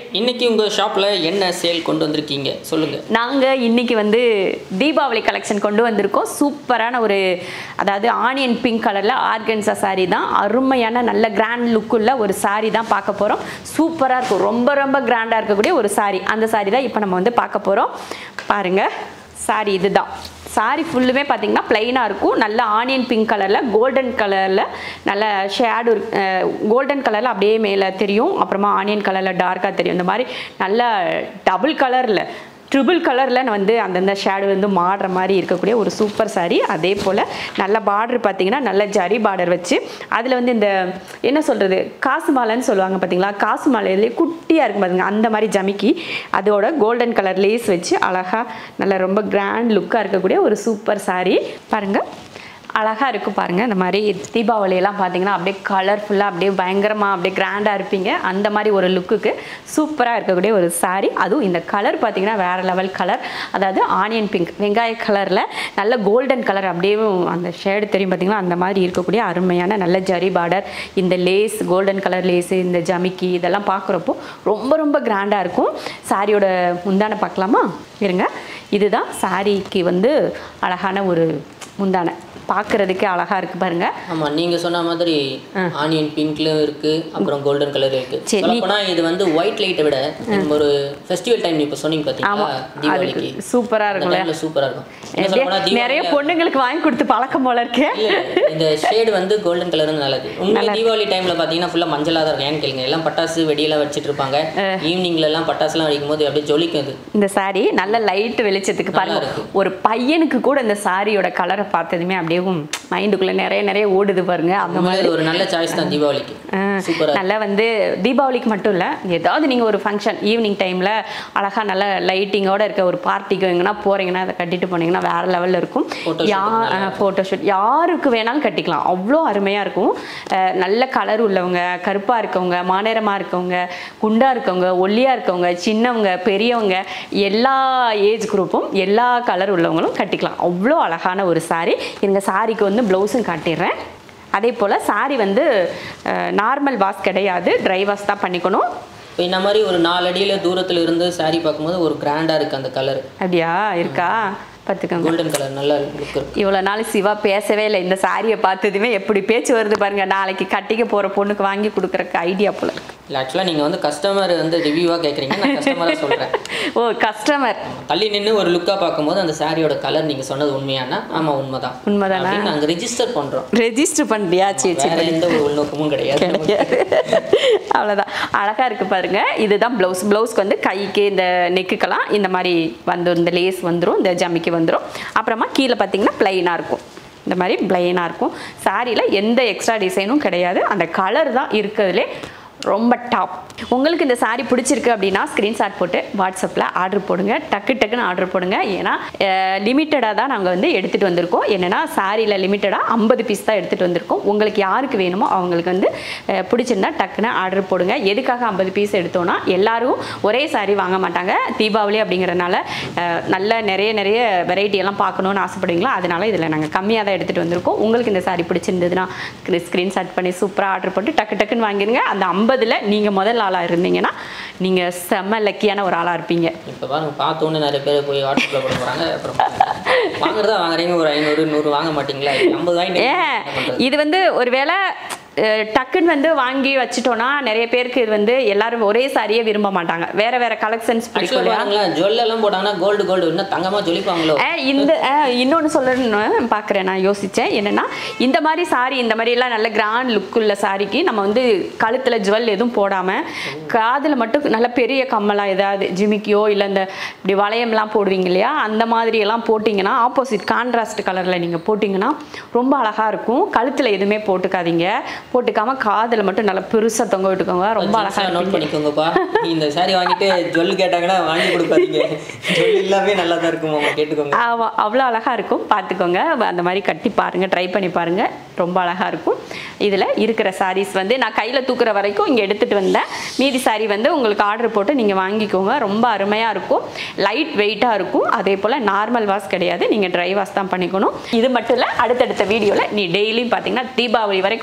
இன்னைக்கு உங்கள் ஷாப்பில் என்ன சேல் கொண்டு வந்திருக்கீங்க சொல்லுங்கள் நாங்கள் இன்னைக்கு வந்து தீபாவளி கலெக்ஷன் கொண்டு வந்திருக்கோம் சூப்பரான ஒரு அதாவது ஆனியன் பிங்க் கலரில் ஆர்கன்சா saree தான் அருமையான நல்ல கிராண்ட் லுக்குள்ள ஒரு saree தான் பார்க்க போகிறோம் சூப்பராக இருக்கும் ரொம்ப ரொம்ப கிராண்டாக இருக்கக்கூடிய ஒரு saree அந்த saree தான் இப்போ நம்ம வந்து பார்க்க போகிறோம் பாருங்க saree இதுதான் saree ஃபுல்லுமே பார்த்தீங்கன்னா பிளைனாக இருக்கும் நல்ல ஆனியன் பிங்க் கலரில் கோல்டன் கலரில் நல்ல ஷேடு கோல்டன் கலரில் அப்படியே மேலே தெரியும் அப்புறமா ஆனியன் கலரில் டார்க்காக தெரியும் இந்த மாதிரி நல்ல டபுள் கலரில் ட்ரிபிள் கலரில் வந்து அந்தந்த ஷேடு வந்து மாடுற மாதிரி இருக்கக்கூடிய ஒரு சூப்பர் saree அதே போல் நல்ல பார்டர் பார்த்தீங்கன்னா நல்ல ஜரி பார்டர் வச்சு அதில் வந்து இந்த என்ன சொல்கிறது காசு மாலைன்னு சொல்லுவாங்க பார்த்தீங்களா காசு மாலையிலே குட்டியாக இருக்கும் பாருங்க அந்த மாதிரி ஜமிக்கி அதோட கோல்டன் கலர் லேஸ் வச்சு அழகாக நல்ல ரொம்ப கிராண்ட் லுக்காக இருக்கக்கூடிய ஒரு சூப்பர் saree பாருங்கள் அழகாக இருக்கும் பாருங்கள் இந்த மாதிரி தீபாவளியெல்லாம் பார்த்தீங்கன்னா அப்படியே கலர்ஃபுல்லாக அப்படியே பயங்கரமாக அப்படியே கிராண்டாக இருப்பீங்க அந்த மாதிரி ஒரு லுக்குக்கு சூப்பராக இருக்கக்கூடிய ஒரு saree அதுவும் இந்த கலர் பார்த்தீங்கன்னா வேறு லெவல் கலர் அதாவது ஆனியன் பிங்க் வெங்காய கலரில் நல்ல கோல்டன் கலர் அப்படியே அந்த ஷேடு தெரியும் பார்த்தீங்களா அந்த மாதிரி இருக்கக்கூடிய அருமையான நல்ல ஜரி பார்டர் இந்த லேஸ் கோல்டன் கலர் லேஸு இந்த ஜமிக்கி இதெல்லாம் பார்க்குறப்போ ரொம்ப ரொம்ப கிராண்டாக இருக்கும் சாரியோட முந்தானை பார்க்கலாமா இருங்க இதுதான் சாரிக்கு வந்து அழகான ஒரு முந்தானை பார்க்குறதுக்கே அழகாக இருக்குது பாருங்க ஆமாம் நீங்கள் சொன்ன மாதிரி ஆனியன் பிங்க்லையும் இருக்குது அப்புறம் கோல்டன் கலர் இருக்குது சரி, நீ- சொல்லப்போனால் இது வந்து ஒயிட் லைட்டை விட நம்ம ஒரு ஃபெஸ்டிவல் டைம் இப்போ சொன்னீங்க பார்த்தீங்களா தீபாவளிக்கு அதுக்கு சூப்பராக இருக்கும்ல டைமில் சூப்பராக இருக்கும் என்ன எப்படியே சொல்லப்போனால் நிறைய தீபாவளி பொண்ணுங்களுக்கு வாங்கி கொடுத்து பழக்கம் போல இருக்கு இல்ல, இந்த ஷேடு வந்து கோல்டன் கலர் நல்லது உங்களுக்கு தீபாவளி டைம்ல பாத்தீங்கன்னா ஃபுல்லா மஞ்சளா தான் இருக்கும் ஏன்னு கேளுங்க எல்லாம் பட்டாசு வெடியெல்லாம் வச்சிட்டு இருப்பாங்க ஈவினிங்ல எல்லாம் பட்டாசுலாம் வெடிக்கும் போது அப்படியே ஜொலிக்கும் அது இந்த saree நல்ல லைட் வெளிச்சத்துக்கு பாருங்க இருக்கு. ஒரு பையனுக்கு கூட இந்த சாரியோட கலரை பார்த்ததுமே அப்படியே மைண்டுக்குள்ள நிறைய நிறைய ஓடுது பாருங்க அந்த மாதிரி உண்மையிலே ஒரு நல்ல சாய்ஸ் தான் தீபாவளிக்கு சூப்பரா நல்லா வந்து தீபாவளிக்கு மட்டும் இல்லை ஏதாவது நீங்கள் ஒரு ஃபங்க்ஷன் ஈவினிங் டைமில் அழகாக நல்ல லைட்டிங்கோட இருக்க ஒரு பார்ட்டிக்கு எங்கன்னா போகிறீங்கன்னா அதை கட்டிட்டு போனீங்கன்னா வேறு லெவலில் இருக்கும் Photo shoot யா நல்லா ஃபோட்டோஷூட் யாருக்கு வேணாலும் கட்டிக்கலாம் அவ்வளோ அருமையாக இருக்கும் அஹ் நல்ல கலர் உள்ளவங்க கருப்பாக இருக்கவங்க மாநிறமாக இருக்கவங்க குண்டாக இருக்கவங்க ஒல்லியாக இருக்கவங்க சின்னவங்க பெரியவங்க எல்லா ஏஜ் குரூப்பும் எல்லா கலர் உள்ளவங்களும் கட்டிக்கலாம் அவ்வளோ அழகான ஒரு saree இந்த சாரிக்கு வந்து ப்ளவுஸும் காட்டிடுறேன் அதே போல் saree வந்து நார்மல் வாஷ் கிடையாது ட்ரை வாஷ் தான் பண்ணிக்கணும் இப்போ இந்த மாதிரி ஒரு நாலு அடியில தூரத்துல இருந்து saree பார்க்கும்போது ஒரு கிராண்டா இருக்கு அந்த கலர் அப்படியா இருக்கா பார்த்துக்கோங்க கோல்டன் கலர் நல்ல லுக் இருக்கு இவ்வளோ நாள் சிவா பேசவே இல்லை இந்த சாரியை பார்த்ததுமே எப்படி பேச்சு வருது பாருங்க நாளைக்கு கட்டிக்க போகிற பொண்ணுக்கு வாங்கி கொடுக்குறக்கு ஐடியா போல இருக்கு இல்லை ஆக்சுவலாக நீங்கள் வந்து கஸ்டமர் வந்து ரிவ்யூவாக கேட்குறீங்க நான் கஸ்டமராக சொல்கிறேன் ஓ கஸ்டமர் தள்ளி நின்று ஒரு லுக்காக பார்க்கும்போது அந்த சாரியோட கலர் நீங்கள் சொன்னது உண்மையானா ஆமாம் உண்மைதான் உண்மைதானா? அப்படின்னு நாங்கள் ரிஜிஸ்டர் பண்ணுறோம் ரெஜிஸ்டர் பண்ணியா சரி சரி வேற எந்த ஒரு உள்நோக்கமும் கிடையாது கிடையாது அவ்வளோதான் அழகாக இருக்கு பாருங்க இதுதான் ப்ளவுஸ் ப்ளவுஸ்க்கு வந்து கைக்கு இந்த நெக்குக்கெல்லாம் இந்த மாதிரி வந்துடும் இந்த லேஸ் வந்துடும் இந்த ஜமிக்கு வந்துடும் அப்புறமா கீழே பார்த்தீங்கன்னா ப்ளைனாக இருக்கும் இந்த மாதிரி ப்ளைனாக இருக்கும் சாரியில் எந்த எக்ஸ்ட்ரா டிசைனும் கிடையாது அந்த கலர் தான் இருக்கிறதுலே ரொம்ப டாப் உங்களுக்கு இந்த saree பிடிச்சிருக்கு அப்படின்னா ஸ்க்ரீன்ஷாட் போட்டு வாட்ஸ்அப்பில் ஆர்டர் போடுங்க டக்கு டக்குன்னு ஆர்டர் போடுங்க ஏன்னா லிமிட்டடாக தான் நாங்கள் வந்து எடுத்துகிட்டு வந்திருக்கோம் என்னென்னா சாரியில் லிமிட்டடாக ஐம்பது பீஸ் தான் எடுத்துகிட்டு வந்திருக்கோம் உங்களுக்கு யாருக்கு வேணுமோ அவங்களுக்கு வந்து அஹ், பிடிச்சிருந்தா டக்குன்னு ஆர்டர் போடுங்க எதுக்காக ஐம்பது பீஸ் எடுத்தோன்னா எல்லாரும் ஒரே saree வாங்க மாட்டாங்க தீபாவளி அப்படிங்கிறனால அஹ், நல்ல நிறைய நிறைய வெரைட்டி எல்லாம் பார்க்கணுன்னு ஆசைப்படுவீங்களா அதனால இதில் நாங்கள் கம்மியாக தான் எடுத்துகிட்டு வந்திருக்கோம் உங்களுக்கு இந்த saree பிடிச்சிருந்ததுன்னா ஸ்க்ரீன்ஷாட் பண்ணி சூப்பராக ஆர்டர் போட்டு டக்கு டக்குன்னு வாங்கிடுங்க அந்த ஐம்பதில் நீங்கள் முதல் ஆளாக இருந்தீங்கன்னா நீங்கள் செம்ம லக்கியான ஒரு ஆளாக இருப்பீங்க இப்போ பாருங்க பார்த்தோன்னு நிறைய பேர் போய் வாட்ஸ்அப்பில் போட போகிறாங்க அப்புறம் வாங்குறதா வாங்குறீங்க ஒரு ஐநூறு நூறு வாங்க மாட்டீங்களா ஐம்பது வாங்கிட்டு ஏன் என்ன பண்றது? இது வந்து ஒருவேளை அஹ், டக்குன்னு வந்து வாங்கி வச்சுட்டோன்னா நிறைய பேருக்கு இது வந்து எல்லாரும் ஒரே சாரியே விரும்ப மாட்டாங்க வேற வேற கலெக்ஷன்ஸ் பிடிக்கும் ஆக்சுவலாக இல்லையா பாருங்களேன் ஜுவல் எல்லாம் போட்டாங்கன்னா கோல்டு கோல்டு இன்னும் தங்கமாக ஜொலிப்பாங்களோ ஆ, இந்த இன்னொன்று சொல்லணும்னு பார்க்குறேன் நான் யோசித்தேன் என்னென்னா இந்த மாதிரி சாரி இந்த மாதிரி எல்லாம் நல்ல கிராண்ட் லுக் உள்ள சாரிக்கு நம்ம வந்து கழுத்தில் ஜுவல் எதுவும் போடாமல் காதில் மட்டும் நல்ல பெரிய கம்மலாக ஏதாவது ஜிமிக்கியோ இல்லை இந்த இப்படி வளையம்லாம் போடுவீங்க இல்லையா அந்த மாதிரி எல்லாம் போட்டிங்கன்னா ஆப்போசிட் கான்ட்ராஸ்ட் கலரில் நீங்கள் போட்டிங்கன்னா ரொம்ப அழகாக இருக்கும் கழுத்தில் எதுவுமே போட்டுக்காதீங்க போட்டுக்காம காதில் மட்டும் நல்லா பெருசாக தொங்க விட்டுக்கோங்க ரொம்ப அழகாக நோட் இருக்கும் பண்ணிக்கோங்கப்பா இந்த சாரி வாங்கிட்டு ஜுவல் கேட்டாங்கன்னா வாங்கி கொடுக்காதீங்க ஜுவல் எல்லாமே நல்லா தான் இருக்கும் அவங்க கேட்டுக்கோங்க ஆமாம் அவ்வளோ அழகாக இருக்கும் பார்த்துக்கோங்க அந்த மாதிரி கட்டி பாருங்கள் ட்ரை பண்ணி பாருங்கள் ரொம்ப அழகாக இருக்கும் இதில் இருக்கிற சாரீஸ் வந்து நான் கையில் தூக்குற வரைக்கும் இங்கே எடுத்துகிட்டு வந்தேன் மீதி சாரி வந்து உங்களுக்கு ஆர்டர் போட்டு நீங்கள் வாங்கிக்கோங்க ரொம்ப அருமையாக இருக்கும் லைட் வெயிட்டாக இருக்கும் அதே போல் நார்மல் வாஷ் கிடையாது நீங்கள் ட்ரை வாஷ் தான் பண்ணிக்கணும் இது மட்டும் இல்லை அடுத்தடுத்த வீடியோவில் நீ டெய்லியும் பார்த்தீங்கன்னா தீபாவளி வரைக்கும்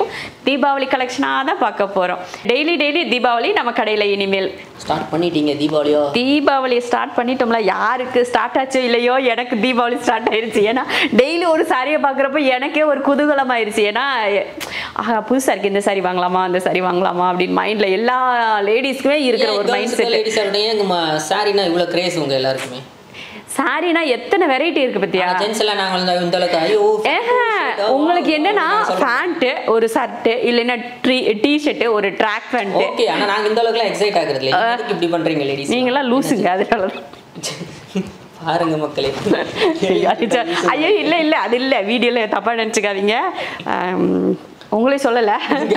தீபாவளி கலெக்ஷனாக தான் பார்க்க போகிறோம் டெய்லி டெய்லி தீபாவளி நம்ம கடையில் இனிமேல் ஸ்டார்ட் பண்ணிட்டீங்க தீபாவளியோ தீபாவளி ஸ்டார்ட் பண்ணிட்டோம்ல யாருக்கு ஸ்டார்ட் ஆச்சோ இல்லையோ எனக்கு தீபாவளி ஸ்டார்ட் ஆயிருச்சு ஏன்னா டெய்லி ஒரு சாரியை பார்க்குறப்ப எனக்கே ஒரு குதூகலம் ஆயிருச்சு ஏன்னா ஆஹா புதுசாக இருக்கு இந்த சாரி வாங்கலாமா அந்த சாரி வாங்கலாமா அப்படின்னு மைண்டில் எல்லா லேடிஸ்க்குமே இருக்கிற ஒரு மைண்ட் செட் லேடிஸ் எனக்கு சாரினா இவ்வளோ கிரேஸ் உங்க எல்லாருக்குமே சாரினா எத்தனை வெரைட்டி இருக்கு பத்தியா ஜென்ஸ் எல்லாம் நாங்கள் வந்து இந்த அளவுக்கு ஐயோ ஏஹே, உங்களுக்கு என்னன்னா பேண்ட்டு ஒரு ஷர்ட்டு இல்லைன்னா ட்ரீ டிஷர்ட்டு ஒரு ட்ராக் பேண்ட்டு ஓகே ஆனா நாங்க இந்த அளவுக்குலாம் எக்ஸைட் ஆகுறது இல்லை எதுக்கு இப்படி பண்றீங்க லேடிஸ் நீங்களாம் லூசுங்க அதனால தான். பாருங்க மக்களே ஐயோ இல்லை இல்லை அது இல்லை வீடியோவில் தப்பாக நினச்சிக்காதீங்க உங்களே சொல்லலை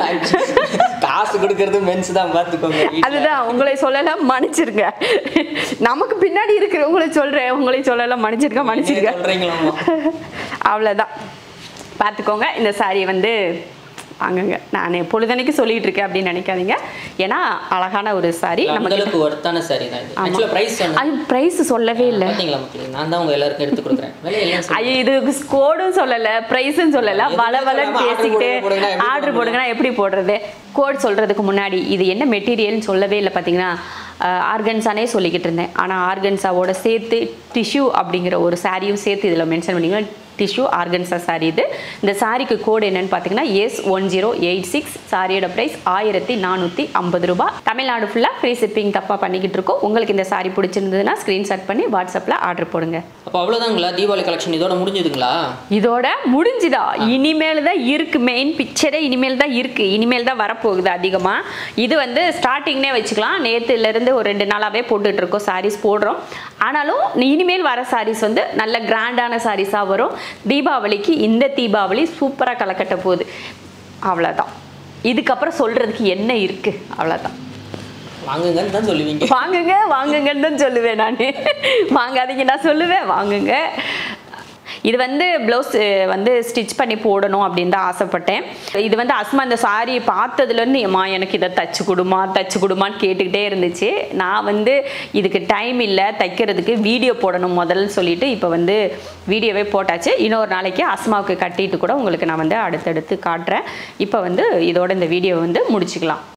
காசு கொடுக்கறது மென்ஸ் தான் பார்த்துக்கோங்க அதுதான் உங்களை சொல்லலை மன்னிச்சிருங்க நமக்கு பின்னாடி இருக்கிறவங்களை சொல்கிறேன் உங்களை சொல்லலை மன்னிச்சிருக்க மன்னிச்சிருக்க சொல்றீங்களாமா அவ்வளோதான் பார்த்துக்கோங்க இந்த சாரி வந்து வாங்குங்க நான் பொழுதனைக்கு சொல்லிட்டு இருக்கேன் அப்படின்னு நினைக்காதீங்க ஏன்னா அழகான ஒரு சாரி அந்த நமக்கு அளவுக்கு ஒர்த்தான சாரி தான் இது ஆக்சுவலா பிரைஸ் சொன்னேன் அது ப்ரைஸ் சொல்லவே இல்லை பாத்தீங்களா மக்களே நான் தான் உங்க எல்லாருக்கும் எடுத்து கொடுக்குறேன் விலை எல்லாம் சொல்லுங்க. ஐயோ இது கோடும் சொல்லல பிரைஸும் சொல்லல எதுவுமே வள வளன்னு சொல்லாம order பேசிக்கிட்டு போடுங்க, எப்படி ஆர்டர் போடுங்கன்னா எப்படி போடுறது கோட் சொல்றதுக்கு முன்னாடி இது என்ன மெட்டீரியல்னு சொல்லவே இல்லை பார்த்தீங்கன்னா ஆர்கன்ஸானே சொல்லிக்கிட்டு இருந்தேன் ஆனால் ஆர்கன்ஸாவோட சேர்த்து டிஷ்யூ அப்படிங்கிற ஒரு சாரியும் சேர்த்து இதில் மென்ஷன் பண்ணிக்கலாம் டிஷ்யூ ஆர்கன்ஸா சாரி இது இந்த சாரிக்கு கோடு என்னன்னு பார்த்தீங்கன்னா S one zero eight six சாரியோட ப்ரைஸ் ஆயிரத்தி நானூற்றி ஐம்பது ரூபாய் தமிழ்நாடு ஃபுல்லாக ஃப்ரீ ஷிப்பிங் தப்பாக பண்ணிக்கிட்டு இருக்கோம் உங்களுக்கு இந்த சாரி பிடிச்சிருந்ததுன்னா ஸ்க்ரீன்ஷாட் பண்ணி வாட்ஸ்அப்பில் ஆர்டர் போடுங்க அப்போ அவ்வளோதாங்களா தீபாவளி கலெக்ஷன் இதோட முடிஞ்சதுங்களா இதோட முடிஞ்சுதா இனிமேல் தான் இருக்கு மெயின் பிக்சரே இனிமேல் தான் இருக்கு இனிமேல் தான் வரப்போகுது அதிகமா இது வந்து ஸ்டார்டிங்னே வச்சுக்கலாம் நேத்துல இருந்து ஒரு ரெண்டு நாளாவே போட்டுட்டு இருக்கோம் சாரீஸ் போடுறோம் ஆனாலும் இனிமேல் வர சாரீஸ் வந்து நல்ல கிராண்டான சாரீஸாக வரும் தீபாவளிக்கு இந்த தீபாவளி சூப்பராக கலக்கட்ட போகுது அவ்வளோதான் இதுக்கப்புறம் சொல்றதுக்கு என்ன இருக்கு அவ்வளோதான் வாங்குங்கன்னு தான் சொல்லுவீங்க வாங்குங்க வாங்குங்கன்னு தான் சொல்லுவேன் நான் வாங்காதீங்க நான் சொல்லுவேன் வாங்குங்க இது வந்து ப்ளவுஸ் வந்து ஸ்டிச் பண்ணி போடணும் அப்படின்னு தான் ஆசைப்பட்டேன் இது வந்து அஸ்மா இந்த சாரி பார்த்ததுலேருந்து ஏம்மா எனக்கு இதை தச்சு கொடுமா தச்சு கொடுமான்னு கேட்டுக்கிட்டே இருந்துச்சு நான் வந்து இதுக்கு டைம் இல்லை தைக்கிறதுக்கு வீடியோ போடணும் முதல்ல சொல்லிட்டு இப்போ வந்து வீடியோவே போட்டாச்சு இன்னொரு நாளைக்கு அஸ்மாவுக்கு கட்டிட்டு கூட உங்களுக்கு நான் வந்து அடுத்தடுத்து காட்டுறேன் இப்போ வந்து இதோட இந்த வீடியோ வந்து முடிச்சுக்கலாம்